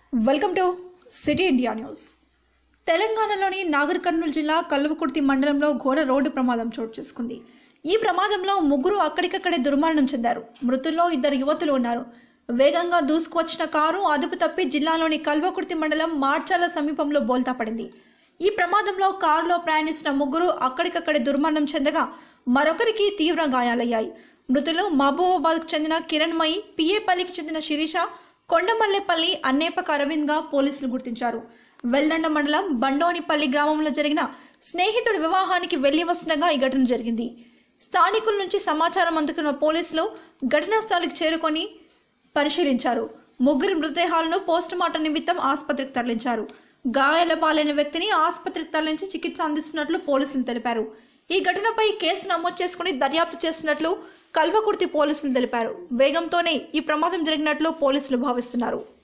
welcome to city India news తెలంగాణలోని నాగర్ కర్నూలు జిల్లా కల్వకుర్తి మండలంలో ఘోర రోడ్డు ప్రమాదం చోటు చేసుకుంది ఈ ప్రమాదంలో ముగ్గురు అక్కడికక్కడే దుర్మరణం చెందారు మృతుల్లో ఇద్దరు యువతులు ఉన్నారు వేగంగా దూసుకువచ్చిన కారు అదుపు తప్పి జిల్లాలోని కల్వకుర్తి మండలం మార్చాల సమీపంలో బోల్తా పడింది ఈ ప్రమాదంలో కారులో ప్రయాణిస్తున్న ముగ్గురు అక్కడికక్కడే దుర్మరణం చెందగా మరొకరికి తీవ్ర గాయాలయ్యాయి మృతులు మహబూబాబాద్కు చెందిన కిరణ్మయి పిఏపల్లికి చెందిన శిరీష కొండమల్లేపల్లి అన్నేపక అరవింద్గా పోలీసులు గుర్తించారు వెల్దండ మండలం బండోనిపల్లి గ్రామంలో జరిగిన స్నేహితుడి వివాహానికి వెళ్లి వస్తుండగా ఈ ఘటన జరిగింది స్థానికుల నుంచి సమాచారం అందుకున్న పోలీసులు ఘటనా స్థలానికి చేరుకొని పరిశీలించారు ముగ్గురి మృతదేహాలను పోస్టుమార్టం నిమిత్తం ఆసుపత్రికి తరలించారు గాయాల పాలైన వ్యక్తిని ఆసుపత్రికి తరలించి చికిత్స అందిస్తున్నట్లు పోలీసులు తెలిపారు ఈ ఘటనపై కేసు నమోదు చేసుకుని దర్యాప్తు చేస్తున్నట్లు కల్వకుర్తి పోలీసులు తెలిపారు వేగంతోనే ఈ ప్రమాదం జరిగినట్లు పోలీసులు భావిస్తున్నారు